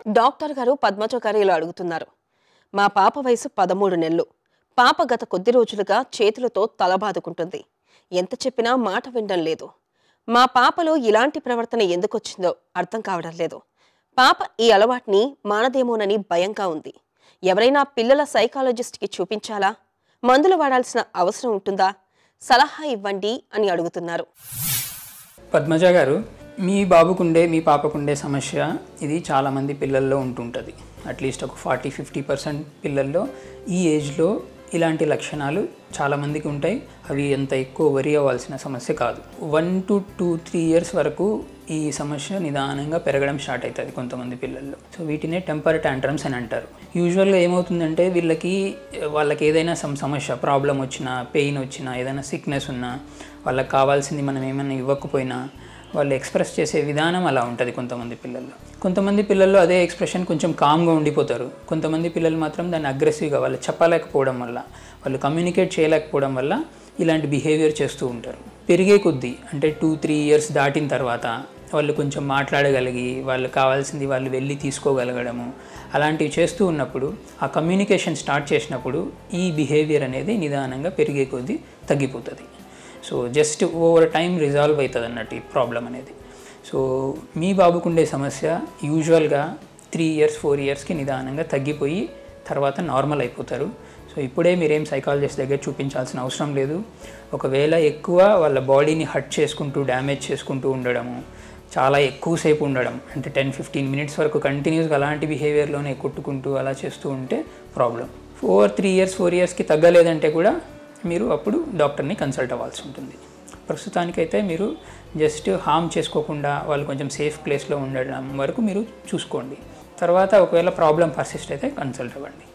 doctor గారు పద్మజ గారు ఇలా అడుగుతున్నారు మా పాప వయసు పదమూడు నెలలు పాప గత కొద్ది రోజులుగా చేతులతో తల బాదుకుంటుంది ఎంత చెప్పినా మాట వినడం లేదు మా పాపలో ఇలాంటి ప్రవర్తన ఎందుకొచ్చిందో అర్థం కావడం లేదు పాప ఈ అలవాటుని మానదేమోనని భయంగా ఉంది ఎవరైనా పిల్లల సైకాలజిస్ట్కి చూపించాలా మందులు వాడాల్సిన అవసరం ఉంటుందా సలహా ఇవ్వండి అని అడుగుతున్నారు పద్మజ గారు మీ బాబుకుండే మీ పాపకుండే సమస్య ఇది చాలామంది పిల్లల్లో ఉంటుంటుంది అట్లీస్ట్ ఒక ఫార్టీ ఫిఫ్టీ పర్సెంట్ పిల్లల్లో ఈ ఏజ్లో ఇలాంటి లక్షణాలు చాలామందికి ఉంటాయి అవి ఎంత ఎక్కువ వరి అవ్వాల్సిన సమస్య కాదు one to two three years వరకు ఈ సమస్య నిదానంగా పెరగడం స్టార్ట్ అవుతుంది కొంతమంది పిల్లల్లో సో వీటినే టెంపర్ టాంట్రమ్స్ అని అంటారు యూజువల్గా ఏమవుతుందంటే వీళ్ళకి వాళ్ళకి ఏదైనా సమ్ సమస్య ప్రాబ్లం వచ్చినా పెయిన్ వచ్చినా ఏదైనా సిక్నెస్ ఉన్నా వాళ్ళకి కావాల్సింది మనం ఏమైనా ఇవ్వకపోయినా వాళ్ళు ఎక్స్ప్రెస్ చేసే విధానం అలా ఉంటుంది కొంతమంది పిల్లల్లో కొంతమంది పిల్లల్లో అదే ఎక్స్ప్రెషన్ కొంచెం కామ్గా ఉండిపోతారు కొంతమంది పిల్లలు మాత్రం దాన్ని అగ్రెసివ్గా వాళ్ళు చెప్పలేకపోవడం వల్ల వాళ్ళు కమ్యూనికేట్ చేయలేకపోవడం వల్ల ఇలాంటి బిహేవియర్ చేస్తూ ఉంటారు పెరిగే కొద్దీ అంటే టూ త్రీ ఇయర్స్ దాటిన తర్వాత వాళ్ళు కొంచెం మాట్లాడగలిగి వాళ్ళు కావాల్సింది వాళ్ళు వెళ్ళి తీసుకోగలగడము అలాంటివి చేస్తూ ఉన్నప్పుడు ఆ కమ్యూనికేషన్ స్టార్ట్ చేసినప్పుడు ఈ బిహేవియర్ అనేది నిదానంగా పెరిగే కొద్దీ తగ్గిపోతుంది so just over time resolve అవుతుంది అన్నట్టు ఈ ప్రాబ్లం అనేది సో మీ బాబుకుండే సమస్య యూజువల్గా త్రీ ఇయర్స్ ఫోర్ ఇయర్స్కి నిదానంగా తగ్గిపోయి తర్వాత నార్మల్ అయిపోతారు సో ఇప్పుడే మీరేం సైకాలజిస్ట్ దగ్గర చూపించాల్సిన అవసరం లేదు ఒకవేళ ఎక్కువ వాళ్ళ బాడీని హట్ చేసుకుంటూ డ్యామేజ్ చేసుకుంటూ ఉండడము చాలా ఎక్కువసేపు ఉండడం అంటే టెన్ ఫిఫ్టీన్ మినిట్స్ వరకు కంటిన్యూస్గా అలాంటి బిహేవియర్లోనే కొట్టుకుంటూ అలా చేస్తూ ఉంటే problem four three years four ఇయర్స్కి తగ్గలేదంటే కూడా మీరు అప్పుడు డాక్టర్ని కన్సల్ట్ అవ్వాల్సి ఉంటుంది ప్రస్తుతానికైతే మీరు జస్ట్ హామ్ చేసుకోకుండా వాళ్ళు కొంచెం సేఫ్ ప్లేస్లో ఉండడం వరకు మీరు చూసుకోండి తర్వాత ఒకవేళ ప్రాబ్లం పర్సిస్ట్ అయితే కన్సల్ట్ అవ్వండి